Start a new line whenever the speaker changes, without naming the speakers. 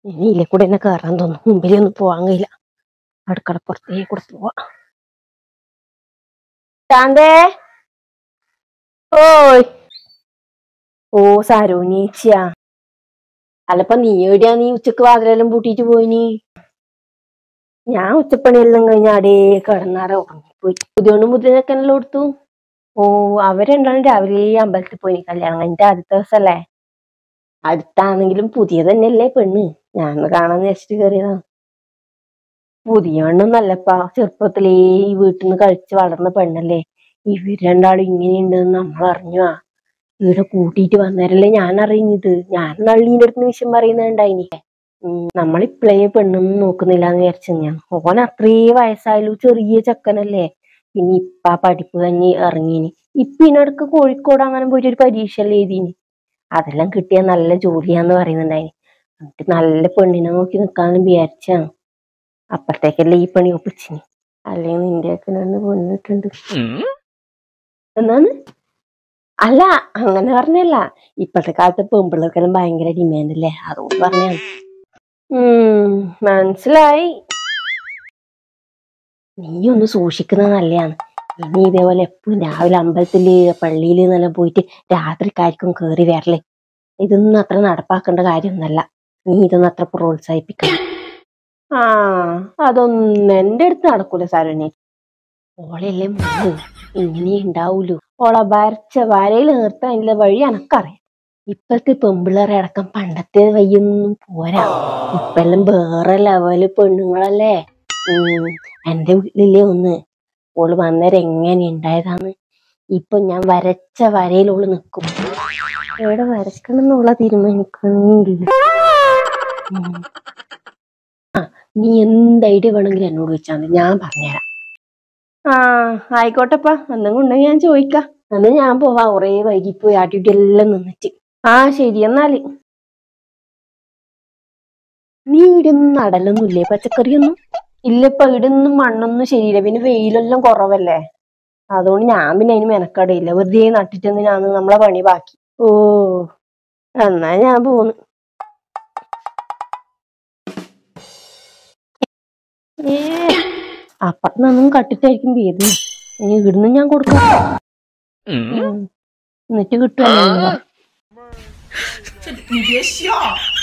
ഇനി ഇല്ലേ കൂടെ എന്നെ കയറാൻ തോന്നും മുമ്പിലൊന്നും പോവാൻ കഴിയില്ല അടുക്കളപ്പുറത്തേ കൂടെ പോവാ ശാന്തേ ഓയ് ഓ സരോനീച്ചിയാ അല്ലപ്പ നീ എവിടെയാ നീ ഉച്ചക്ക് വാതിലെല്ലാം പൂട്ടിയിട്ട് പോയിനി ഞാൻ ഉച്ചപ്പണിയെല്ലാം കഴിഞ്ഞ അടേ കിടന്നാടെ ഉറങ്ങിപ്പോയി പുതിയോണ്ടും പുതിയതൊക്കെ എല്ലാം കൊടുത്തു ഓ അവരെന്താണ് രാവിലെ അമ്പലത്തിൽ പോയി കല്യാണം കഴിഞ്ഞിട്ട് ആദ്യത്തെ ദിവസല്ലേ അടുത്താണെങ്കിലും പുതിയ തന്നെയല്ലേ പെണ്ണ് ഞാൻ കാണാന്ന് വെച്ചിട്ട് കയറിയതാ പുതിയ പെണ്ണൊന്നല്ലപ്പാ ചെറുപ്പത്തിലേ ഈ വീട്ടിൽ നിന്ന് കഴിച്ച് വളർന്ന പെണ്ണല്ലേ ഇവര് രണ്ടാളും ഇങ്ങനെയുണ്ടെന്ന് നമ്മൾ അറിഞ്ഞുവാ ഇവിടെ കൂട്ടിയിട്ട് വന്നേരല്ലേ ഞാൻ അറിയുന്നത് ഞാൻ നള്ളീന്റെ അടുത്ത് വിഷയം പറയുന്നുണ്ടായിനി ഉം, നമ്മളിപ്പളേ പെണ്ണൊന്നും നോക്കുന്നില്ല എന്ന് വിചാരിച്ചു ഞാൻ ഓൻ അത്രേ വയസ്സായാലും ചെറിയ ചെക്കനല്ലേ പിന്നെ ഇപ്പ ആ പഠിപ്പ് കഴിഞ്ഞ് ഇറങ്ങിനി ഇപ്പൊ ഇതിനിടക്ക് കോഴിക്കോട് അങ്ങനെ പോയിട്ട് ഒരു പരീക്ഷയെല്ലാം എഴുതിനി അതെല്ലാം കിട്ടിയ നല്ല ജോലിയാന്ന് പറയുന്നുണ്ടായിനി എന്നിട്ട് നല്ല പെണ്ണിനെ നോക്കി നിൽക്കാനും വിചാരിച്ചാണ് അപ്പഴത്തേക്കല്ലേ ഈ പണി ഒപ്പിച്ചിനി അല്ലെങ്കിൽ നിന്റെ ഒക്കെ പെണ്ണിട്ടുണ്ട് എന്നാണ് അല്ല അങ്ങനെ പറഞ്ഞല്ല ഇപ്പോഴത്തെ കാലത്ത് പെമ്പിള്ളേർക്കെല്ലാം ഭയങ്കര ഡിമാൻഡ് അല്ലേ അതുകൊണ്ട് പറഞ്ഞാണ് ഉം മനസ്സിലായി നീ ഒന്ന് സൂക്ഷിക്കുന്നത് നല്ലതാണ് ഇനി ഇതേപോലെ എപ്പോഴും രാവിലെ അമ്പലത്തില് പള്ളിയില് എന്നെല്ലാം പോയിട്ട് രാത്രിക്കാർക്കും കേറി വരല് ഇതൊന്നും അത്ര നടപ്പാക്കേണ്ട കാര്യമൊന്നല്ല നീ ഇതൊന്നും അത്ര പ്രോത്സാഹിപ്പിക്കണം ആ അതൊന്നും എന്റെ അടുത്ത് നടക്കൂല സാരോനെ ഓളെല്ലാം മുമ്പ് ഇങ്ങനെ ഉണ്ടാവൂലോ ഓളെ വരച്ച വരയിൽ നിർത്താൻ അതിന്റെ വഴി എനക്കറിയാം ഇപ്പത്തെ പെമ്പിള്ളേരെ അടക്കം പണ്ടത്തെ വയ്യൊന്നും പോരാ ഇപ്പെല്ലാം വേറെ ലെവല് പെണ്ണുങ്ങളല്ലേ ഉം എന്റെ വീട്ടിലില്ലേ ഒന്ന് ഓള് വന്നേരം എങ്ങനെ ഉണ്ടായതാന്ന് ഇപ്പൊ ഞാൻ വരച്ച വരയിൽ ഓള് നിക്കും എവിടെ വരക്കണം എന്നുള്ള തീരുമാനിക്കുന്നില്ല ഉം. ആ നീ എന്ത് ഐഡിയ വേണമെങ്കിലും എന്നോട് ചോദിച്ചാൽ മതി ഞാൻ പറഞ്ഞുതരാം ആ ആയിക്കോട്ടെപ്പാ എന്തെങ്കിലും ഉണ്ടെങ്കിൽ ഞാൻ ചോദിക്കാം എന്നാ ഞാൻ പോവാ കുറേ വൈകിപ്പോയി ആട്ടിട്ട് എല്ലാം നിന്നിട്ട് ആ ശരി എന്നാല് നീ ഇവിടെ ഒന്നും നടലൊന്നുമില്ലേ പച്ചക്കറിയൊന്നും ഇല്ലപ്പ ഇവിടൊന്നും മണ്ണൊന്നും ശരിയില്ല പിന്നെ വെയിലെല്ലാം കുറവല്ലേ അതുകൊണ്ട് ഞാൻ പിന്നെ അതിന് മെനക്കടയില്ല വെറുതെ നട്ടിട്ടെന്തിനാന്ന് നമ്മളെ പണി ബാക്കി ഓ എന്നാ ഞാൻ പോന്ന് ഏ അപ്പുറത്തുനിന്നും കട്ടിട്ടായിരിക്കും പേര് ഇനി ഇവിടുന്ന് ഞാൻ കൊടുക്കാം ഉം. എന്നിട്ട് കിട്ടുമല്ലോ
你别笑。